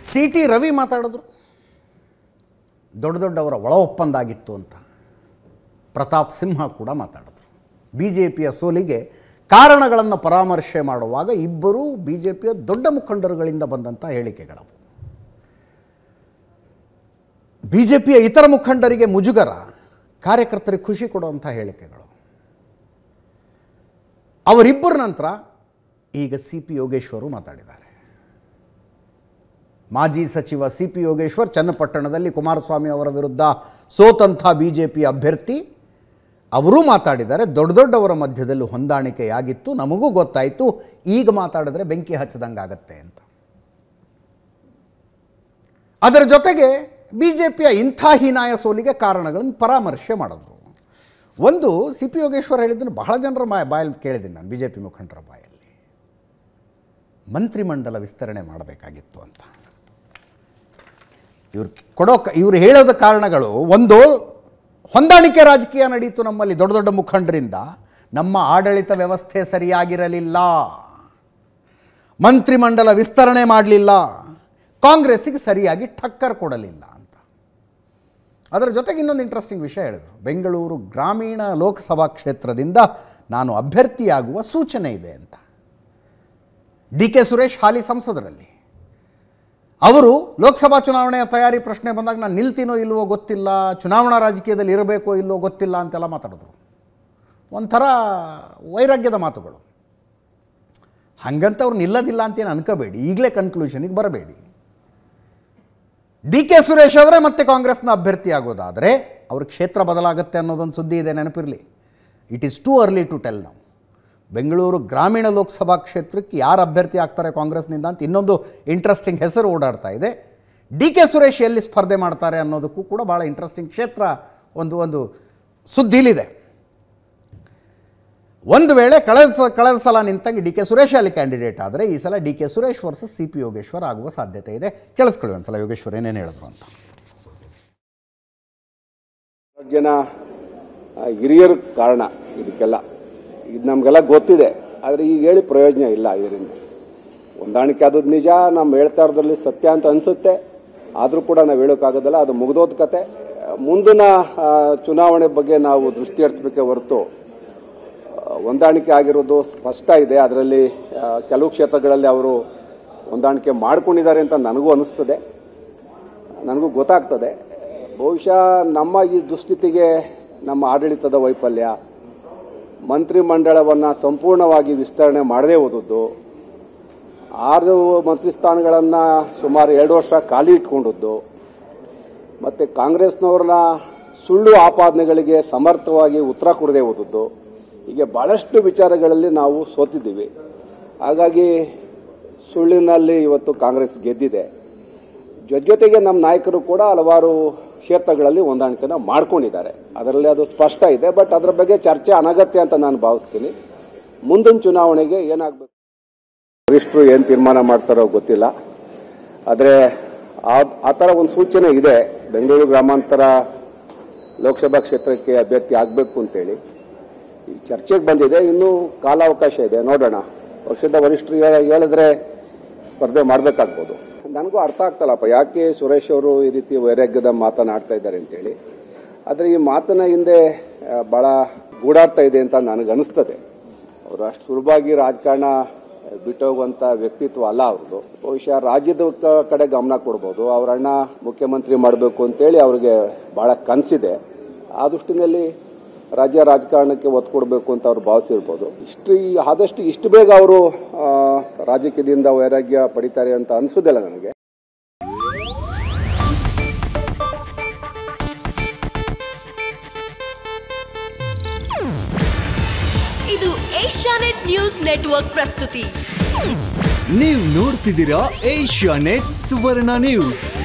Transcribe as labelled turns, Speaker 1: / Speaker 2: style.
Speaker 1: C T Ravi ಮಾತಾಡಿದ್ರು ದೊಡ್ಡ ದೊಡ್ಡವರ ಒಳ ಒಪ್ಪಂದ ಆಗಿತ್ತು ಅಂತ ಪ್ರತಾಪ್ ಸಿಂಹ ಕೂಡ ಮಾತಾಡಿದ್ರು ಬಿ ಜೆ ಪಿಯ ಸೋಲಿಗೆ ಕಾರಣಗಳನ್ನು ಪರಾಮರ್ಶೆ ಮಾಡುವಾಗ ಇಬ್ಬರೂ ಬಿ ಜೆ ಪಿಯ ದೊಡ್ಡ ಮುಖಂಡರುಗಳಿಂದ ಬಂದಂಥ ಹೇಳಿಕೆಗಳವು ಬಿ ಜೆ ಪಿಯ ಇತರ ಮುಖಂಡರಿಗೆ ಮುಜುಗರ ಕಾರ್ಯಕರ್ತರಿಗೆ ಖುಷಿ ಕೊಡುವಂಥ ಹೇಳಿಕೆಗಳು ಅವರಿಬ್ಬರ ನಂತರ ಈಗ ಸಿ ಪಿ ಯೋಗೇಶ್ವರು ಮಾತಾಡಿದ್ದಾರೆ ಮಾಜಿ ಸಚಿವ ಸಿ ಪಿ ಯೋಗೇಶ್ವರ್ ಚನ್ನಪಟ್ಟಣದಲ್ಲಿ ಕುಮಾರಸ್ವಾಮಿ ಅವರ ವಿರುದ್ಧ ಸೋತಂಥ ಬಿ ಜೆ ಪಿ ಅಭ್ಯರ್ಥಿ ಅವರೂ ಮಾತಾಡಿದ್ದಾರೆ ದೊಡ್ಡ ದೊಡ್ಡವರ ಮಧ್ಯದಲ್ಲಿ ಹೊಂದಾಣಿಕೆಯಾಗಿತ್ತು ನಮಗೂ ಗೊತ್ತಾಯಿತು ಈಗ ಮಾತಾಡಿದ್ರೆ ಬೆಂಕಿ ಹಚ್ಚದಂಗಾಗತ್ತೆ ಅಂತ ಅದರ ಜೊತೆಗೆ ಬಿ ಜೆ ಪಿಯ ಇಂಥ ಹೀನಾಯ ಸೋಲಿಗೆ ಕಾರಣಗಳನ್ನು ಪರಾಮರ್ಶೆ ಮಾಡಿದ್ರು ಒಂದು ಸಿ ಪಿ ಯೋಗೇಶ್ವರ್ ಹೇಳಿದ್ದನ್ನು ಬಹಳ ಜನರ ಮಾ ಬಾಯಲ್ಲಿ ಕೇಳಿದ್ದೀನಿ ನಾನು ಬಿ ಜೆ ಪಿ ಮುಖಂಡರ ಬಾಯಲ್ಲಿ ಮಂತ್ರಿಮಂಡಲ ವಿಸ್ತರಣೆ ಮಾಡಬೇಕಾಗಿತ್ತು ಅಂತ ಇವ್ರು ಕೊಡೋ ಕ- ಇವ್ರು ಹೇಳೋದ ಕಾರಣಗಳು ಒಂದು ಹೊಂದಾಣಿಕೆ ರಾಜಕೀಯ ನಡೀತು ನಮ್ಮಲ್ಲಿ ದೊಡ್ಡ ದೊಡ್ಡ ಮುಖಂಡರಿಂದ ನಮ್ಮ ಆಡಳಿತ ವ್ಯವಸ್ಥೆ ಸರಿಯಾಗಿರಲಿಲ್ಲ ಮಂತ್ರಿಮಂಡಲ ವಿಸ್ತರಣೆ ಮಾಡಲಿಲ್ಲ ಕಾಂಗ್ರೆಸ್ಸಿಗೆ ಸರಿಯಾಗಿ ಟಕ್ಕರ್ ಕೊಡಲಿಲ್ಲ ಅಂತ ಅದರ ಜೊತೆಗೆ ಇನ್ನೊಂದು ಇಂಟ್ರೆಸ್ಟಿಂಗ್ ವಿಷಯ ಹೇಳಿದರು ಬೆಂಗಳೂರು ಗ್ರಾಮೀಣ ಲೋಕಸಭಾ ಕ್ಷೇತ್ರದಿಂದ ನಾನು ಅಭ್ಯರ್ಥಿಯಾಗುವ ಸೂಚನೆ ಇದೆ ಅಂತ ಡಿ ಕೆ ಸುರೇಶ್ ಹಾಲಿ ಸಂಸದರಲ್ಲಿ ಅವರು ಲೋಕಸಭಾ ಚುನಾವಣೆಯ ತಯಾರಿ ಪ್ರಶ್ನೆ ಬಂದಾಗ ನಾನು ನಿಲ್ತೀನೋ ಇಲ್ವೋ ಗೊತ್ತಿಲ್ಲ ಚುನಾವಣಾ ರಾಜಕೀಯದಲ್ಲಿ ಇರಬೇಕೋ ಇಲ್ವೋ ಗೊತ್ತಿಲ್ಲ ಅಂತೆಲ್ಲ ಮಾತಾಡಿದ್ರು ಒಂಥರ ವೈರಾಗ್ಯದ ಮಾತುಗಳು ಹಾಗಂತ ಅವ್ರು ನಿಲ್ಲದಿಲ್ಲ ಅಂತೇನು ಅನ್ಕೋಬೇಡಿ ಈಗಲೇ ಕನ್ಕ್ಲೂಷನಿಗೆ ಬರಬೇಡಿ ಡಿ ಕೆ ಸುರೇಶ್ ಅವರೇ ಮತ್ತೆ ಕಾಂಗ್ರೆಸ್ನ ಅಭ್ಯರ್ಥಿ ಆಗೋದಾದರೆ ಅವ್ರ ಕ್ಷೇತ್ರ ಬದಲಾಗುತ್ತೆ ಅನ್ನೋದೊಂದು ಸುದ್ದಿ ಇದೆ ನೆನಪಿರಲಿ it is too early to tell ನಾವು ಬೆಂಗಳೂರು ಗ್ರಾಮೀಣ ಲೋಕಸಭಾ ಕ್ಷೇತ್ರಕ್ಕೆ ಯಾರು ಅಭ್ಯರ್ಥಿ ಆಗ್ತಾರೆ ಕಾಂಗ್ರೆಸ್ನಿಂದ ಅಂತ ಇನ್ನೊಂದು ಇಂಟ್ರೆಸ್ಟಿಂಗ್ ಹೆಸರು ಓಡಾಡ್ತಾ ಇದೆ ಡಿ ಕೆ ಸುರೇಶ್ ಎಲ್ಲಿ ಸ್ಪರ್ಧೆ ಮಾಡ್ತಾರೆ ಅನ್ನೋದಕ್ಕೂ ಕೂಡ ಭಾಳ ಇಂಟ್ರೆಸ್ಟಿಂಗ್ ಕ್ಷೇತ್ರ ಒಂದು ಒಂದು ಸುದ್ದಿಲಿದೆ ಒಂದು ವೇಳೆ ಕಳೆದ ಸ ಕಳೆದ ಸಲ ನಿಂತಂಗೆ ಡಿ ಕೆ ಸುರೇಶ್ ಅಲ್ಲಿ ಕ್ಯಾಂಡಿಡೇಟ್ ಆದರೆ ಈ ಸಲ D K Suresh versus C P Yogeshwar ಆಗುವ ಸಾಧ್ಯತೆ ಇದೆ ಕೇಳಿಸ್ಕೊಳ್ಳಿ ಒಂದು ಸಲ ಯೋಗೇಶ್ವರ್ ಏನೇನು ಹೇಳಿದ್ರು ಅಂತ
Speaker 2: ಜನ ಆ, ಹಿರಿಯರ ಕಾರಣ ಇದಕ್ಕೆಲ್ಲ ಇದು ನಮಗೆಲ್ಲ ಗೊತ್ತಿದೆ ಆದರೆ ಈಗ ಹೇಳಿ ಪ್ರಯೋಜನ ಇಲ್ಲ ಇದರಿಂದ ಹೊಂದಾಣಿಕೆ ಆದದ್ದು ನಿಜ ನಮ್ಮ ಹೇಳ್ತಾ ಇರೋದ್ರಲ್ಲಿ ಸತ್ಯ ಅಂತ ಅನಿಸುತ್ತೆ ಆದರೂ ಕೂಡ ನಾವು ಹೇಳೋಕ್ಕಾಗೋದಲ್ಲ ಅದು ಮುಗಿದೋದ ಕತೆ ಮುಂದಿನ ಆ, ಚುನಾವಣೆ ಬಗ್ಗೆ ನಾವು ದೃಷ್ಟಿ ಹರಿಸಬೇಕೇ ಹೊರತು ಆ, ಹೊಂದಾಣಿಕೆ ಆಗಿರೋದು ಸ್ಪಷ್ಟ ಇದೆ ಅದರಲ್ಲಿ ಆ, ಕೆಲವು ಕ್ಷೇತ್ರಗಳಲ್ಲಿ ಅವರು ಹೊಂದಾಣಿಕೆ ಮಾಡ್ಕೊಂಡಿದ್ದಾರೆ ಅಂತ ನನಗೂ ಅನಿಸ್ತದೆ ನನಗೂ ಗೊತ್ತಾಗ್ತದೆ ಬಹುಶಃ ನಮ್ಮ ಈ ದುಸ್ಥಿತಿಗೆ ನಮ್ಮ ಆಡಳಿತದ ವೈಫಲ್ಯ ಮಂತ್ರಿಮಂಡಲವನ್ನು ಸಂಪೂರ್ಣವಾಗಿ ವಿಸ್ತರಣೆ ಮಾಡದೇ ಹೋದದ್ದು ಆರು ಮಂತ್ರಿ ಸ್ಥಾನಗಳನ್ನು ಸುಮಾರು ಎರಡು ವರ್ಷ ಖಾಲಿ ಇಟ್ಕೊಂಡದ್ದು ಮತ್ತು ಕಾಂಗ್ರೆಸ್ನವ್ರನ್ನ ಸುಳ್ಳು ಆಪಾದನೆಗಳಿಗೆ ಸಮರ್ಥವಾಗಿ ಉತ್ತರ ಕೊಡದೆ ಹೋದದ್ದು ಹೀಗೆ ಭಾಳಷ್ಟು ವಿಚಾರಗಳಲ್ಲಿ ನಾವು ಸೋತಿದ್ದೀವಿ ಹಾಗಾಗಿ ಸುಳ್ಳಿನಲ್ಲಿ ಇವತ್ತು ಕಾಂಗ್ರೆಸ್ ಗೆದ್ದಿದೆ ಜೊತೆ ಜೊತೆಗೆ ನಮ್ಮ ನಾಯಕರು ಕೂಡ ಹಲವಾರು ಕ್ಷೇತ್ರಗಳಲ್ಲಿ ಹೊಂದಾಣಿಕೆನ ಮಾಡ್ಕೊಂಡಿದ್ದಾರೆ ಅದರಲ್ಲಿ ಅದು ಸ್ಪಷ್ಟ ಇದೆ ಬಟ್ ಅದರ ಬಗ್ಗೆ ಚರ್ಚೆ ಅನಗತ್ಯ ಅಂತ ನಾನು ಭಾವಿಸ್ತೀನಿ ಮುಂದಿನ ಚುನಾವಣೆಗೆ ಏನಾಗಬೇಕು ವರಿಷ್ಠರು ಏನು ತೀರ್ಮಾನ ಮಾಡ್ತಾರೋ ಗೊತ್ತಿಲ್ಲ ಆದರೆ ಆ ಥರ ಒಂದು ಸೂಚನೆ ಇದೆ ಬೆಂಗಳೂರು ಗ್ರಾಮಾಂತರ ಲೋಕಸಭಾ ಕ್ಷೇತ್ರಕ್ಕೆ ಅಭ್ಯರ್ಥಿ ಆಗಬೇಕು ಅಂತೇಳಿ ಈ ಚರ್ಚೆಗೆ ಬಂದಿದೆ ಇನ್ನೂ ಕಾಲಾವಕಾಶ ಇದೆ ನೋಡೋಣ ಪಕ್ಷದ ವರಿಷ್ಠರು ಹೇಳ- ಹೇಳಿದ್ರೆ ಸ್ಪರ್ಧೆ ಮಾಡಬೇಕಾಗ್ಬೋದು ನನಗೂ ಅರ್ಥ ಆಗ್ತಲ್ಲಪ್ಪ ಯಾಕೆ ಸುರೇಶ್ ಅವರು ಈ ರೀತಿ ವೈರಾಗ್ಯದ ಮಾತನಾಡ್ತಾ ಇದ್ದಾರೆ ಅಂತೇಳಿ ಆದರೆ ಈ ಮಾತಿನ ಹಿಂದೆ ಆ, ಬಹಳ ಗೂಢಾರ್ಥ ಇದೆ ಅಂತ ನನಗನ್ನಿಸ್ತದೆ ಅವರು ಅಷ್ಟು ಸುಲಭವಾಗಿ ರಾಜಕಾರಣ ಬಿಟ್ಟೋಗುವಂಥ ವ್ಯಕ್ತಿತ್ವ ಅಲ್ಲ ಅವ್ರದ್ದು ಬಹುಶಃ ರಾಜ್ಯದ ಕ- ಕಡೆ ಗಮನ ಕೊಡ್ಬೋದು ಅವ್ರ ಅಣ್ಣ ಮುಖ್ಯಮಂತ್ರಿ ಮಾಡಬೇಕು ಅಂತೇಳಿ ಅವ್ರಿಗೆ ಬಹಳ ಕನಸಿದೆ ಆ ದೃಷ್ಟಿನಲ್ಲಿ ರಾಜ್ಯ ರಾಜಕಾರಣಕ್ಕೆ ಒತ್ತು ಕೊಡಬೇಕು ಅಂತ ಅವ್ರು ಭಾವಿಸಿರ್ಬೋದು ಇಷ್ಟು ಈ- ಆದಷ್ಟು ಇಷ್ಟು ಬೇಗ ಅವರು ಆ, ರಾಜಕೀಯದಿಂದ ವೈರಾಗ್ಯ ಪಡಿತಾರೆ ಅಂತ ಅನ್ಸೋದಿಲ್ಲ ನನಗೆ
Speaker 3: ಇದು ಏಷ್ಯಾನೆಟ್ ನ್ಯೂಸ್ ನೆಟ್ವರ್ಕ್ ಪ್ರಸ್ತುತಿ
Speaker 4: ನೀವು ನೋಡ್ತಿದ್ದೀರಾ ಏಷ್ಯಾ ನೆಟ್ ಸುವರ್ಣ ನ್ಯೂಸ್